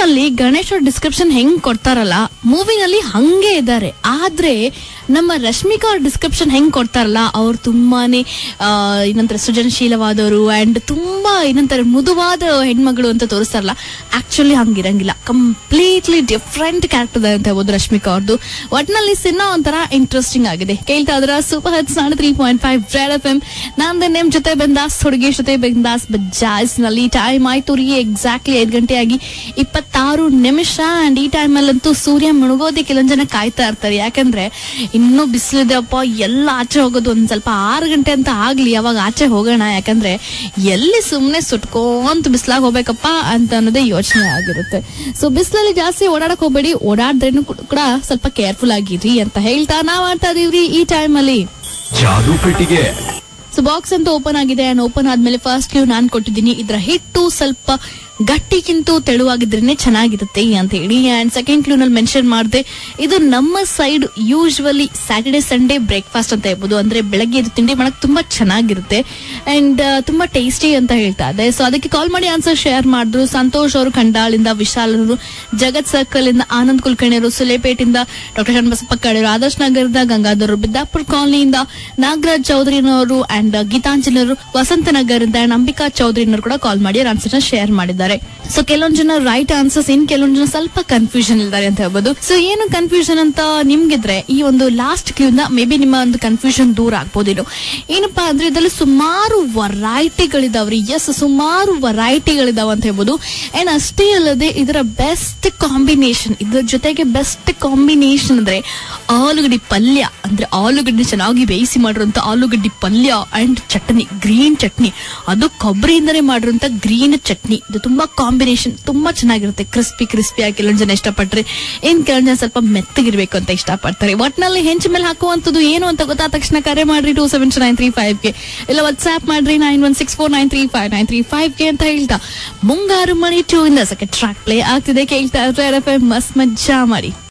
ನಲ್ಲಿ ಗಣೇಶ್ ಅವ್ರ ಡಿಸ್ಕ್ರಿಪ್ಷನ್ ಹೆಂಗ್ ಕೊಡ್ತಾರಲ್ಲ ಮೂವಿನಲ್ಲಿ ಹಂಗೆ ಇದ್ದಾರೆ ಆದ್ರೆ ನಮ್ಮ ರಶ್ಮಿಕಾ ಅವ್ರ ಡಿಸ್ಕ್ರಿಪ್ಷನ್ ಹೆಂಗ್ ಕೊಡ್ತಾರಲ್ಲ ಅವ್ರು ತುಂಬಾನೇ ಆ, ಏನಂತಾರೆ ಸೃಜನಶೀಲವಾದವರು ಅಂಡ್ ತುಂಬಾ ಏನಂತಾರೆ ಮೃದುವಾದ ಹೆಣ್ಮಗಳು ಅಂತ ತೋರಿಸ್ತಾರಲ್ಲ ಆಕ್ಚುಲಿ ಹಂಗಿರಂಗಿಲ್ಲ ಕಂಪ್ಲೀಟ್ಲಿ ಡಿಫ್ರೆಂಟ್ ಕ್ಯಾರೆಕ್ಟರ್ ಅಂತ ಹೇಳ್ಬೋದು ರಶ್ಮಿಕಾ ಅವ್ರದ್ದು ಒಟ್ನಲ್ಲಿ ಸಿನಿಮಾ ಒಂಥರ ಇಂಟ್ರೆಸ್ಟಿಂಗ್ ಆಗಿದೆ ಕೇಳ್ತಾ ಇದ್ರ ಸೂಪರ್ ಹಿಟ್ಸ್ ನಾಳೆ three point five red F M ನಂದು ನಿಮ್ ಜೊತೆ ಬಂದಾಸ್ ಹುಡುಗಿ ಜೊತೆ ಬಂದಾಸ್ ಬಜಾಜ್ ನಲ್ಲಿ ಟೈಮ್ ಆಯ್ತು ರೀ ಎಕ್ಸಾಕ್ಟ್ಲಿ ಐದು ಗಂಟೆ ಆಗಿ ಇಪ್ಪತ್ತಾರು ನಿಮಿಷ ಅಂಡ್ ಈ ಟೈಮ್ ಅಲ್ಲಂತೂ ಸೂರ್ಯ ಮುಳುಗೋದೆ ಕೆಲವೊಂದ್ ಜನ ಕಾಯ್ತಾ ಇರ್ತಾರೆ ಯಾಕಂದ್ರೆ ಇನ್ನೂ ಬಿಸಿಲಿದೆಪ್ಪ ಎಲ್ಲ ಆಚೆ ಹೋಗೋದು ಒಂದ್ ಸ್ವಲ್ಪ ಆರು ಗಂಟೆ ಅಂತ ಆಗ್ಲಿ ಅವಾಗ ಆಚೆ ಹೋಗೋಣ ಯಾಕಂದ್ರೆ ಎಲ್ಲಿ ಸುಮ್ನೆ ಸುಟ್ಕೊಂತ ಬಿಸ್ಲಾಗ್ ಹೋಗ್ಬೇಕಪ್ಪ ಅಂತ ಅನ್ನೋದೇ ಯೋಚನೆ ಆಗಿರುತ್ತೆ ಸೊ ಬಿಸಿಲಲ್ಲಿ ಜಾಸ್ತಿ ಓಡಾಡಕ್ ಹೋಗ್ಬೇಡಿ ಓಡಾಡ್ದ್ರೇನು ಕೂಡ ಸ್ವಲ್ಪ ಕೇರ್ಫುಲ್ ಆಗಿರಿ ಅಂತ ಹೇಳ್ತಾ ನಾವ್ ಆಡ್ತಾ ಇದೀವ್ರಿ ಈ ಟೈಮ್ ಅಲ್ಲಿ ಜಾದು ಪೆಟ್ಟಿಗೆ ಸೊ ಬಾಕ್ಸ್ ಅಂತೂ ಓಪನ್ ಆಗಿದೆ ಅಂಡ್ ಓಪನ್ ಆದ್ಮೇಲೆ ಫಸ್ಟ್ ಕ್ಯೂ ನಾನ್ ಕೊಟ್ಟಿದ್ದೀನಿ ಇದ್ರ ಹಿಟ್ಟು ಸ್ವಲ್ಪ ಗಟ್ಟಿಗಿಂತೂ ತೆಳುವಾಗಿದ್ರೇನೆ ಚೆನ್ನಾಗಿರುತ್ತೆ ಅಂತ ಹೇಳಿ ಅಂಡ್ ಸೆಕೆಂಡ್ ಕ್ಲೂ ನಲ್ಲಿ ಮೆನ್ಷನ್ ಮಾಡಿದೆ ಇದು ನಮ್ಮ side usually Saturday Sunday breakfast ಅಂತ ಹೇಳ್ಬೋದು ಅಂದ್ರೆ ಬೆಳಗ್ಗೆ ಇದು ತಿಂಡಿ ಮಾಡಕ್ ತುಂಬಾ ಚೆನ್ನಾಗಿರುತ್ತೆ ಅಂಡ್ ತುಂಬಾ ಟೇಸ್ಟಿ ಅಂತ ಹೇಳ್ತಾ ಇದೆ ಸೊ ಅದಕ್ಕೆ ಕಾಲ್ ಮಾಡಿ ಆನ್ಸರ್ ಶೇರ್ ಮಾಡಿದ್ರು ಸಂತೋಷ್ ಅವರು ಖಂಡಾಳಿಂದ ವಿಶಾಲ್ ಅವರು ಜಗತ್ ಸರ್ಕಲ್ ಇಂದ ಆನಂದ್ ಕುಲಕರ್ಣಿ ಅವರು ಸುಲೇಪೇಟಿಂದ ಡಾಕ್ಟರ್ ಶರಣಬಸಪ್ಪ ಕಡೆಯವರು ಆದರ್ಶ್ ನಗರದ ಗಂಗಾಧರ್ ಬಿದ್ದಾಪುರ ಕಾಲನಿಯಿಂದ ನಾಗರಾಜ್ ಚೌಧರಿನವರು ಅಂಡ್ ಗೀತಾಂಜಲಿ ಅವರು ವಸಂತ ನಗರದಿಂದ ಅಂಡ್ ಅಂಬಿಕಾ ಚೌಧರಿನವರು ಕೂಡ ಕಾಲ್ ಮಾಡಿ ಅವ್ರ ಆನ್ಸರ್ ಶೇರ್ ಮಾಡಿದ್ದಾರೆ ಸೊ ಕೆಲವೊಂದು ಜನ ರೈಟ್ ಆನ್ಸರ್ಸ್ ಇನ್ ಕೆಲವೊಂದು ಜನ ಸ್ವಲ್ಪ ಕನ್ಫ್ಯೂಷನ್ ಇದ್ದಾರೆ ಅಂತ ಹೇಳ್ಬೋದು ಸೊ ಏನು ಕನ್ಫ್ಯೂಷನ್ ಅಂತ ನಿಮ್ಗಿದ್ರೆ ಈ ಒಂದು ಲಾಸ್ಟ್ ಕ್ಲೂ ನ ಮೇ ಬಿ ನಿಮ್ಮ ಒಂದು ಕನ್ಫ್ಯೂಷನ್ ದೂರ ಆಗ್ಬೋದೇನೋ ಏನಪ್ಪಾ ಅಂದ್ರೆ ಇದರಲ್ಲಿ ಸುಮಾರು ವೆರೈಟಿಗಳಿದಾವ್ರಿ ಎಸ್ ಸುಮಾರು ವೆರೈಟಿಗಳಿದಾವ ಅಂತ ಹೇಳ್ಬೋದು ಅಂಡ್ ಅಷ್ಟೇ ಅಲ್ಲದೆ ಇದರ ಬೆಸ್ಟ್ ಕಾಂಬಿನೇಷನ್ ಇದ್ರ ಜೊತೆಗೆ ಬೆಸ್ಟ್ ಕಾಂಬಿನೇಷನ್ ಅಂದ್ರೆ ಆಲೂಗಡ್ಡೆ ಪಲ್ಯ ಅಂದ್ರೆ ಆಲೂಗಡ್ಡೆ ಚೆನ್ನಾಗಿ ಬೇಯಿಸಿ ಮಾಡಿರುವಂತ ಆಲೂಗಡ್ಡೆ ಪಲ್ಯ ಅಂಡ್ ಚಟ್ನಿ ಗ್ರೀನ್ ಚಟ್ನಿ ಅದು ಕೊಬ್ಬರಿಯಿಂದನೇ ಮಾಡಿರುವಂತ ಗ್ರೀನ್ ಚಟ್ನಿ ಇದು ತುಂಬಾ ಕಾಂಬಿನೇಷನ್ ತುಂಬಾ ಚೆನ್ನಾಗಿರುತ್ತೆ ಕ್ರಿಸ್ಪಿ ಕ್ರಿಸ್ಪಿ ಆಗಿ ಕೆಲವೊಂದು ಜನ ಇಷ್ಟಪಟ್ರೆ ಇನ್ ಕೆಲವೊಂದು ಜನ ಸ್ವಲ್ಪ ಮೆತ್ತಗಿರ್ಬೇಕು ಅಂತ ಇಷ್ಟಪಡ್ತಾರೆ ಒಟ್ನಲ್ಲಿ ಹೆಂಚ ಮೇಲೆ ಹಾಕುವಂತದ್ದು ಏನು ಅಂತ ಗೊತ್ತಾದ ತಕ್ಷಣ ಕರೆ ಮಾಡ್ರಿ two seven nine three five ಗೆ ಇಲ್ಲ ವಾಟ್ಸ್ಆಪ್ ಮಾಡ್ರಿ nine one six four nine three five nine three five ಗೆ ಅಂತ ಹೇಳ್ತಾ ಮುಂಗಾರು ಮಣಿ ಟೂ ಇಂದ ಸೆಕೆಂಡ್ ಟ್ರ್ಯಾಕ್ ಪ್ಲೇ ಆಗ್ತಿದೆ ಕೇಳ್ತಾ ಇದ್ರೆ ಮಸ್ತ್ ಮಜ್ಜಾ ಮಾಡಿ